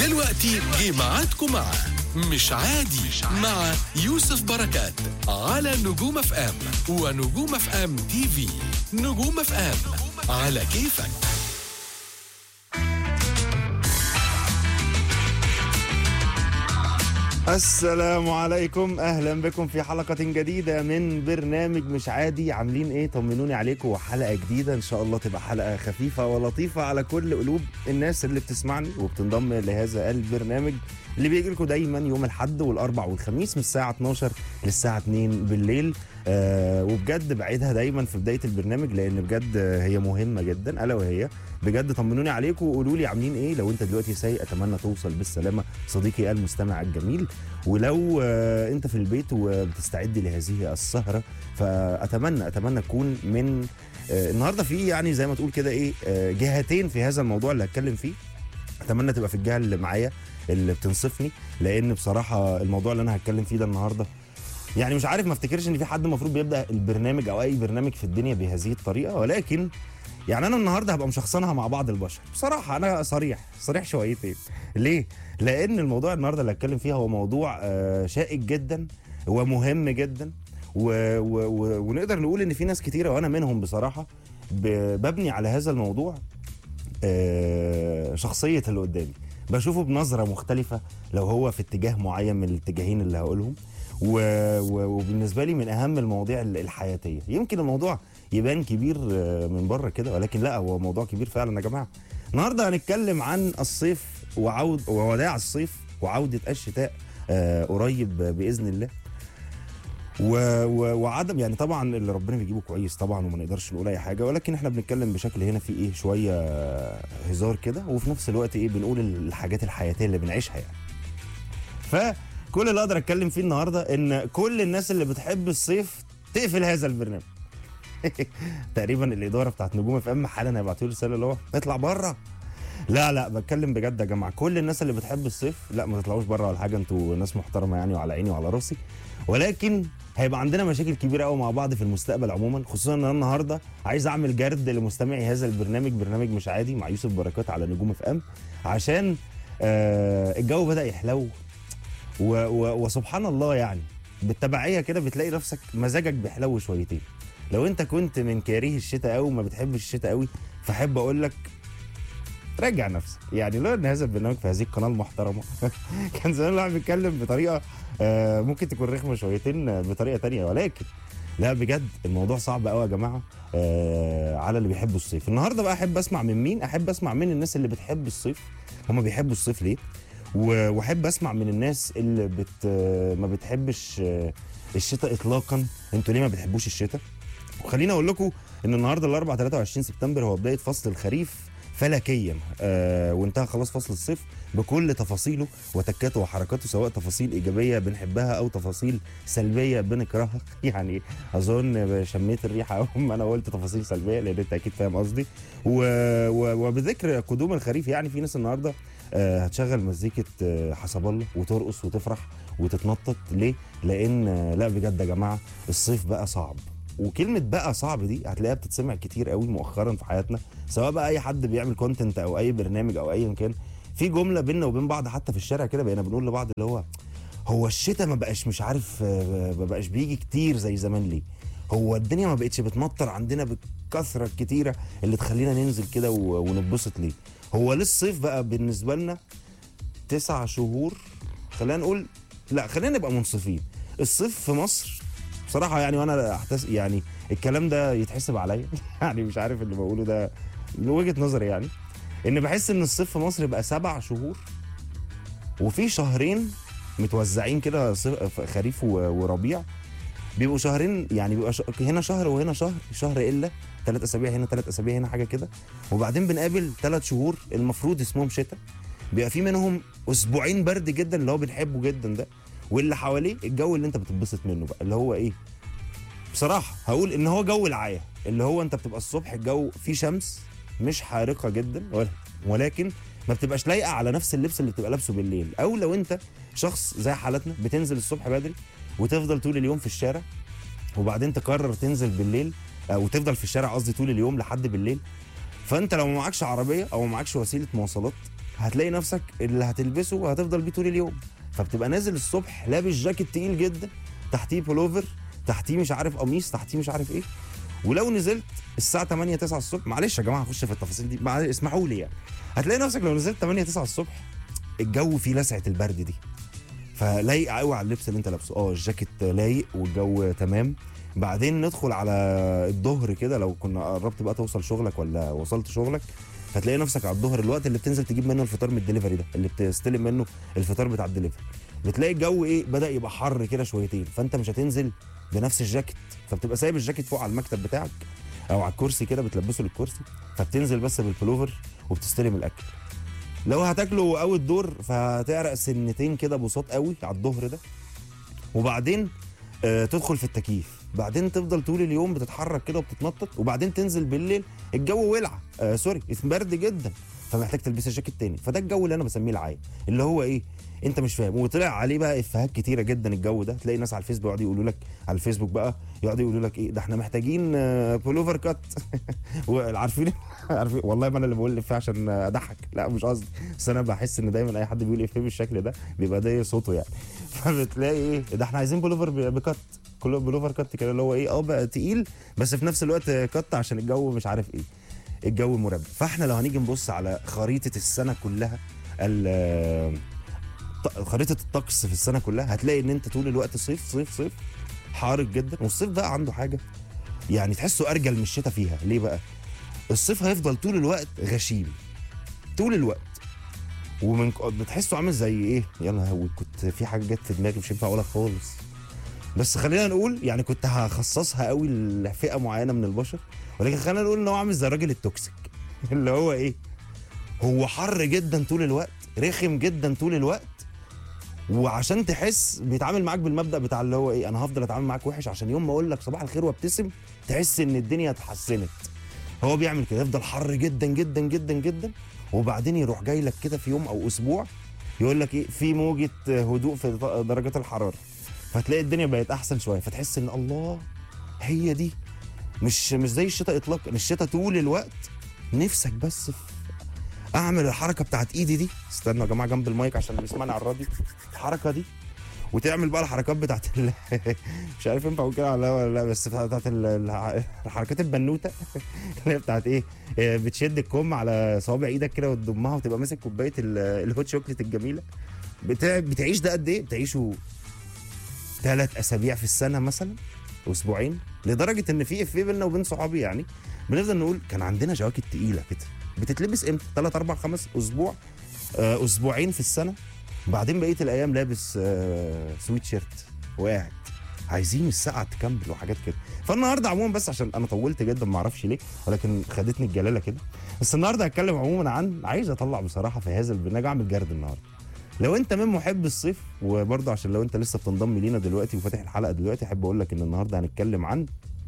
ودلوقتي جه ميعادكم مع مش عادي مع يوسف بركات على نجوم اف ام ونجوم اف ام تي في نجوم اف ام على كيفك السلام عليكم اهلا بكم في حلقه جديده من برنامج مش عادي عاملين ايه طمنوني عليكم وحلقه جديده ان شاء الله تبقى حلقه خفيفه ولطيفه على كل قلوب الناس اللي بتسمعني وبتنضم لهذا البرنامج اللي بيجي لكم دايما يوم الاحد والاربع والخميس من الساعه 12 للساعه 2 بالليل آه وبجد بعيدها دايما في بدايه البرنامج لان بجد هي مهمه جدا الا وهي بجد طمنوني عليكم وقولوا لي عاملين ايه لو انت دلوقتي سايق اتمنى توصل بالسلامه صديقي المستمع الجميل ولو آه انت في البيت وبتستعد لهذه السهره فاتمنى اتمنى تكون من آه النهارده في يعني زي ما تقول كده ايه آه جهتين في هذا الموضوع اللي هتكلم فيه اتمنى تبقى في الجهه اللي معايا اللي بتنصفني لان بصراحه الموضوع اللي انا هتكلم فيه ده النهارده يعني مش عارف ما افتكرش ان في حد المفروض بيبدا البرنامج او اي برنامج في الدنيا بهذه الطريقه ولكن يعني انا النهارده هبقى مشخصنها مع بعض البشر بصراحه انا صريح صريح شويتين ليه لان الموضوع النهارده اللي هتكلم فيه هو موضوع آه، شائك جدا ومهم جدا و و و ونقدر نقول ان في ناس كتيره وانا منهم بصراحه ب- ببني على هذا الموضوع آه، شخصيه اللي قدامي بشوفه بنظره مختلفه لو هو في اتجاه معين من الاتجاهين اللي هقولهم و... و... وبالنسبه لي من اهم المواضيع ال- الحياتيه يمكن الموضوع يبان كبير آه، من بره كده ولكن لا هو موضوع كبير فعلا يا جماعه النهارده هنتكلم عن الصيف وعود ووداع الصيف وعوده الشتاء آه، قريب باذن الله و... و... وعدم يعني طبعا اللي ربنا بيجيبه كويس طبعا وما نقدرش نقول اي حاجه ولكن احنا بنتكلم بشكل هنا في ايه شويه هزار كده وفي نفس الوقت ايه بنقول الحاجات الحياتيه اللي بنعيشها يعني فكل اللي اقدر اتكلم فيه النهارده ان كل الناس اللي بتحب الصيف تقفل هذا البرنامج تقريبا الاداره بتاعت نجوم اف ام حالا هيبعتوا لي رساله اللي هو اطلع بره لا لا بتكلم بجد يا جماعه كل الناس اللي بتحب الصيف لا ما تطلعوش بره ولا حاجه انتوا ناس محترمه يعني وعلى عيني وعلى راسي ولكن هيبقى عندنا مشاكل كبيره قوي مع بعض في المستقبل عموما خصوصا ان انا النهارده عايز اعمل جرد لمستمعي هذا البرنامج برنامج مش عادي مع يوسف بركات على نجوم اف ام عشان آه الجو بدا يحلو و و وسبحان الله يعني بالتبعيه كده بتلاقي نفسك مزاجك بيحلو شويتين لو انت كنت من كاريه الشتاء قوي وما بتحبش الشتاء قوي فاحب اقول لك راجع نفسك يعني لو ان هذا البرنامج في هذه القناه المحترمه كان زمان الواحد بيتكلم بطريقه آه، ممكن تكون رخمه شويتين آه، بطريقه تانية ولكن لا بجد الموضوع صعب قوي يا جماعه آه على اللي بيحبوا الصيف النهارده بقى احب اسمع من مين احب اسمع من الناس اللي بتحب الصيف هم بيحبوا الصيف ليه و- واحب اسمع من الناس اللي بت آه، ما بتحبش آه، الشتاء اطلاقا انتوا ليه ما بتحبوش الشتاء وخليني اقول لكم ان النهارده الاربعاء 23 سبتمبر هو بدايه فصل الخريف فلكيا آه وانتهى خلاص فصل الصيف بكل تفاصيله وتكاته وحركاته سواء تفاصيل ايجابيه بنحبها او تفاصيل سلبيه بنكرهها يعني اظن شميت الريحه اول ما انا قلت تفاصيل سلبيه لان انت اكيد فاهم قصدي و... و... وبذكر قدوم الخريف يعني في ناس النهارده آه هتشغل مزيكه آه حسب الله وترقص وتفرح وتتنطط ليه؟ لان آه لا بجد يا جماعه الصيف بقى صعب وكلمه بقى صعب دي هتلاقيها بتتسمع كتير قوي مؤخرا في حياتنا سواء بقى اي حد بيعمل كونتنت او اي برنامج او ايا كان في جمله بيننا وبين بعض حتى في الشارع كده بقينا بنقول لبعض اللي هو هو الشتاء ما بقاش مش عارف آه، ما بقاش بيجي كتير زي زمان ليه هو الدنيا ما بقتش بتمطر عندنا بالكثره الكتيره اللي تخلينا ننزل كده و- ونتبسط ليه هو ليه الصيف بقى بالنسبه لنا تسع شهور خلينا نقول لا خلينا نبقى منصفين الصيف في مصر بصراحه يعني وانا احتس يعني الكلام ده يتحسب عليا يعني مش عارف اللي بقوله ده من وجهه نظري يعني ان بحس ان الصيف في مصر بقى سبع شهور وفي شهرين متوزعين كده صيف- خريف و- وربيع بيبقوا شهرين يعني بيبقى ش... هنا شهر وهنا شهر شهر الا ثلاث اسابيع هنا ثلاث اسابيع هنا حاجه كده وبعدين بنقابل ثلاث شهور المفروض اسمهم شتاء بيبقى في منهم اسبوعين برد جدا اللي هو بنحبه جدا ده واللي حواليه الجو اللي انت بتتبسط منه بقى اللي هو ايه بصراحه هقول ان هو جو العايه اللي هو انت بتبقى الصبح الجو فيه شمس مش حارقه جدا ول- ولكن ما بتبقاش لايقه على نفس اللبس اللي بتبقى لابسه بالليل او لو انت شخص زي حالتنا بتنزل الصبح بدري وتفضل طول اليوم في الشارع وبعدين تقرر تنزل بالليل او تفضل في الشارع قصدي طول اليوم لحد بالليل فانت لو ما معكش عربيه او ما معكش وسيله مواصلات هتلاقي نفسك اللي هتلبسه هتفضل بيه طول اليوم فبتبقى نازل الصبح لابس جاكيت تقيل جدا تحتيه بولوفر تحتيه مش عارف قميص تحتيه مش عارف ايه ولو نزلت الساعه 8 9 الصبح معلش يا جماعه هخش في التفاصيل دي معلش اسمحوا لي يعني هتلاقي نفسك لو نزلت 8 9 الصبح الجو فيه لسعه البرد دي فلايق قوي على اللبس اللي انت لابسه اه الجاكيت لايق والجو تمام بعدين ندخل على الظهر كده لو كنا قربت بقى توصل شغلك ولا وصلت شغلك هتلاقي نفسك على الظهر الوقت اللي بتنزل تجيب منه الفطار من الدليفري ده اللي بتستلم منه الفطار بتاع الدليفري بتلاقي الجو ايه بدا يبقى حر كده شويتين فانت مش هتنزل بنفس الجاكيت فبتبقى سايب الجاكيت فوق على المكتب بتاعك او على الكرسي كده بتلبسه للكرسي فبتنزل بس بالبلوفر وبتستلم الاكل لو هتاكله اوت دور فهتعرق سنتين كده بساط قوي على الظهر ده وبعدين آه تدخل في التكييف بعدين تفضل طول اليوم بتتحرك كده وبتتنطط وبعدين تنزل بالليل الجو ولع آه سوري برد جدا فمحتاج تلبس الجاكيت تاني فده الجو اللي انا بسميه العاي اللي هو ايه انت مش فاهم وطلع عليه بقى افيهات كتيره جدا الجو ده تلاقي ناس على الفيسبوك يقعدوا يقولوا لك على الفيسبوك بقى يقعدوا يقولوا لك ايه ده احنا محتاجين آه، بولوفر كات وعارفين عارفين والله ما انا اللي بقول الافيه عشان اضحك لا مش قصدي بس انا بحس ان دايما اي حد بيقول افيه بالشكل ده بيبقى ده صوته يعني فبتلاقي ايه ده احنا عايزين بولوفر ب- بكات كله بولوفر كات كده اللي هو ايه اه بقى تقيل بس في نفس الوقت كات عشان الجو مش عارف ايه الجو مربع فاحنا لو هنيجي نبص على خريطه السنه كلها ال- ط- خريطه الطقس في السنه كلها هتلاقي ان انت طول الوقت صيف صيف صيف حار جدا والصيف بقى عنده حاجه يعني تحسه ارجل من الشتاء فيها ليه بقى الصيف هيفضل طول الوقت غشيم طول الوقت ومن بتحسه عامل زي ايه يا لهوي كنت في حاجه جت في دماغي مش هينفع اقولها خالص بس خلينا نقول يعني كنت هخصصها قوي لفئه معينه من البشر ولكن خلينا نقول ان هو عامل زي الراجل التوكسيك اللي هو ايه هو حر جدا طول الوقت رخم جدا طول الوقت وعشان تحس بيتعامل معاك بالمبدا بتاع اللي هو ايه انا هفضل اتعامل معاك وحش عشان يوم ما اقول لك صباح الخير وابتسم تحس ان الدنيا اتحسنت هو بيعمل كده يفضل حر جدا جدا جدا جدا وبعدين يروح جاي لك كده في يوم او اسبوع يقول لك ايه في موجه هدوء في درجات الحراره فتلاقي الدنيا بقت احسن شويه فتحس ان الله هي دي مش مش زي الشتاء اطلاقا الشتاء طول الوقت نفسك بس في اعمل الحركه بتاعت ايدي دي استنوا يا جماعه جنب المايك عشان اللي بيسمعني على الراديو الحركه دي وتعمل بقى الحركات بتاعت ال... مش عارف ينفع اقول كده ولا لا ولا لا بس بتاعت ال... الح- الحركات البنوته اللي هي بتاعت ايه آه، بتشد الكم على صوابع ايدك كده وتضمها وتبقى ماسك كوبايه ال- الهوت شوكليت الجميله بتاع... بتعيش ده قد ايه؟ بتعيشه ثلاث اسابيع في السنه مثلا اسبوعين لدرجه ان في افيه بينا وبين صحابي يعني بنفضل نقول كان عندنا جواكت تقيله كده بتتلبس امتى؟ ثلاث اربع خمس اسبوع آه، اسبوعين في السنه بعدين بقيه الايام لابس آه، سويت شيرت وقاعد عايزين الساعه تكمل وحاجات كده فالنهارده عموما بس عشان انا طولت جدا ما اعرفش ليه ولكن خدتني الجلاله كده بس النهارده هتكلم عموما عن عايز اطلع بصراحه في هذا البرنامج اعمل جرد النهارده لو انت من محب الصيف وبرضه عشان لو انت لسه بتنضم لينا دلوقتي وفاتح الحلقه دلوقتي احب اقول لك ان النهارده هنتكلم عن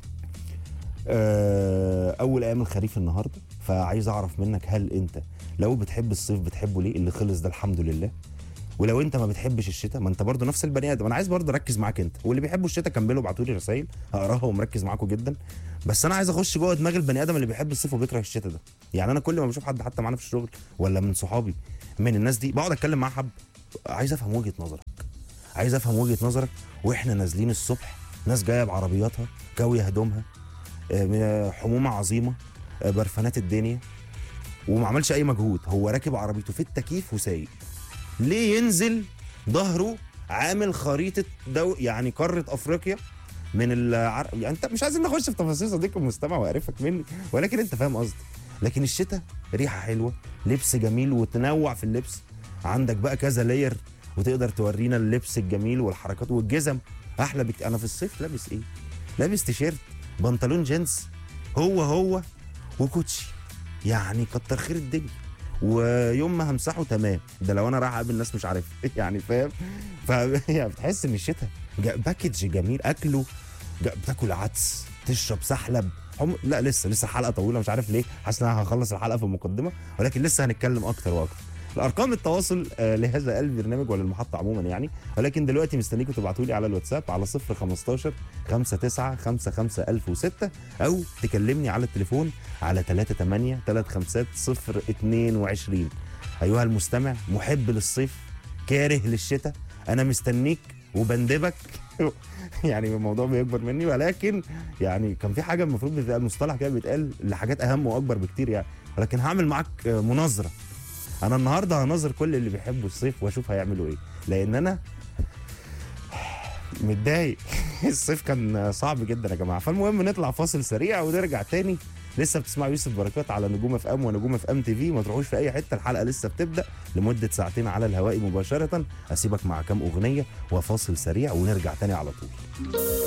آه، اول ايام الخريف النهارده فعايز اعرف منك هل انت لو بتحب الصيف بتحبه ليه اللي خلص ده الحمد لله ولو انت ما بتحبش الشتاء ما انت برضه نفس البني ادم انا عايز برضه اركز معاك انت واللي بيحبوا الشتاء كملوا ابعتوا لي رسائل هقراها ومركز معاكم جدا بس انا عايز اخش جوه دماغ البني ادم اللي بيحب الصيف وبيكره الشتاء ده يعني انا كل ما بشوف حد حتى معانا في الشغل ولا من صحابي من الناس دي بقعد اتكلم معاه حب عايز افهم وجهه نظرك عايز افهم وجهه نظرك واحنا نازلين الصبح ناس جايه بعربياتها كاويه هدومها آه، حمومه عظيمه آه، برفانات الدنيا وما عملش اي مجهود هو راكب عربيته في التكييف وسايق ليه ينزل ظهره عامل خريطه دو يعني قاره افريقيا من العر... يعني انت مش عايزين نخش في تفاصيل صديقي المستمع وعرفك مني ولكن انت فاهم قصدي لكن الشتاء ريحه حلوه لبس جميل وتنوع في اللبس عندك بقى كذا لاير وتقدر تورينا اللبس الجميل والحركات والجزم احلى بك انا في الصيف لابس ايه لابس تيشيرت بنطلون جينز هو هو وكوتشي يعني كتر خير الدنيا ويوم ما همسحه تمام ده لو انا رايح اقابل ناس مش عارف يعني فاهم ف يعني بتحس ان الشتاء جا- باكج جميل اكله جا- بتاكل عدس تشرب سحلب حم... لا لسه لسه الحلقه طويله مش عارف ليه حاسس ان انا هخلص الحلقه في المقدمه ولكن لسه هنتكلم اكتر واكتر الارقام التواصل آه، لهذا البرنامج وللمحطه عموما يعني ولكن دلوقتي مستنيكم تبعتوا لي على الواتساب على 015 59 55 1006 او تكلمني على التليفون على 38 35 022 ايها المستمع محب للصيف كاره للشتاء انا مستنيك وبندبك يعني الموضوع بيكبر مني ولكن يعني كان في حاجه المفروض بتبقى المصطلح كده بيتقال لحاجات اهم واكبر بكتير يعني ولكن هعمل معاك مناظره انا النهارده هناظر كل اللي بيحبوا الصيف واشوف هيعملوا ايه لان انا متضايق الصيف كان صعب جدا يا جماعه فالمهم نطلع فاصل سريع ونرجع تاني لسه بتسمعوا يوسف بركات على نجوم اف ام ونجوم اف ام تي في ما تروحوش في اي حته الحلقه لسه بتبدا لمده ساعتين على الهواء مباشره اسيبك مع كام اغنيه وفاصل سريع ونرجع تاني على طول